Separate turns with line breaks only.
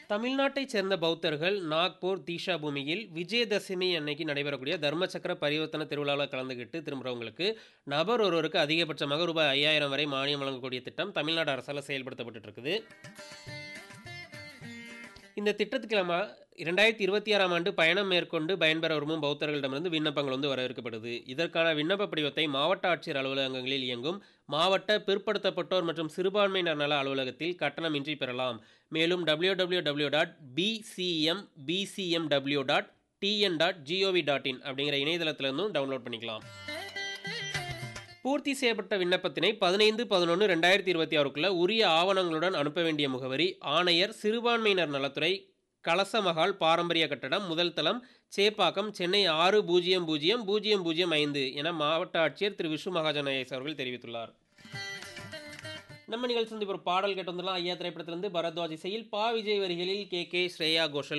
தமிழ்நாட்டைச் சேர்ந்த பௌத்தர்கள் நாக்பூர் தீஷா பூமியில் விஜயதசமி அன்னைக்கு நடைபெறக்கூடிய தர்மசக்கர பரிவர்த்தன திருவிழாவில் கலந்துக்கிட்டு திரும்புகிறவங்களுக்கு நபர் ஒருவருக்கு அதிகபட்சமாக ரூபாய் ஐயாயிரம் வரை மானியம் வழங்கக்கூடிய திட்டம் தமிழ்நாடு அரசால் செயல்படுத்தப்பட்டு இருக்குது இந்த திட்டத்துக்கு நம்ம இரண்டாயிரத்தி இருபத்தி ஆறாம் ஆண்டு பயணம் மேற்கொண்டு பயன்பெற விரும்பும் பௌத்தர்களிடமிருந்து விண்ணப்பங்கள் வந்து வரவேற்கப்படுது இதற்கான விண்ணப்ப படிவத்தை மாவட்ட ஆட்சியர் அலுவலகங்களில் இயங்கும் மாவட்ட பிற்படுத்தப்பட்டோர் மற்றும் சிறுபான்மையினர் நல அலுவலகத்தில் கட்டணமின்றி பெறலாம் மேலும் W W W dot PCM PCMW dot TN dot GOV dot in அப்படிங்கிற இணையதளத்திலிருந்தும் டவுன்லோட் பண்ணிக்கலாம் பூர்த்தி செய்யப்பட்ட விண்ணப்பத்தினை பதினைந்து பதினொன்று ரெண்டாயிரத்தி இருபத்தி ஆறுக்குள்ள உரிய ஆவணங்களுடன் அனுப்ப வேண்டிய முகவரி ஆணையர் சிறுபான்மையினர் நலத்துறை கலசமகால் பாரம்பரிய கட்டடம் முதல் தளம் சேப்பாக்கம் சென்னை ஆறு பூஜ்ஜியம் பூஜ்ஜியம் பூஜ்ஜியம் பூஜ்ஜியம் ஐந்து என மாவட்ட ஆட்சியர் திரு விஷ்ணு மகாஜன் ஐஎஸ் அவர்கள் தெரிவித்துள்ளார் நம்ம நிகழ்ச்சி வந்து இப்போ ஒரு பாடல் கேட்டு வந்துடலாம் ஐயா திரைப்படத்திலிருந்து பரத்வாஜ் இசையில் பா விஜய் வரிகளில் கே கே ஸ்ரேயா கோஷல்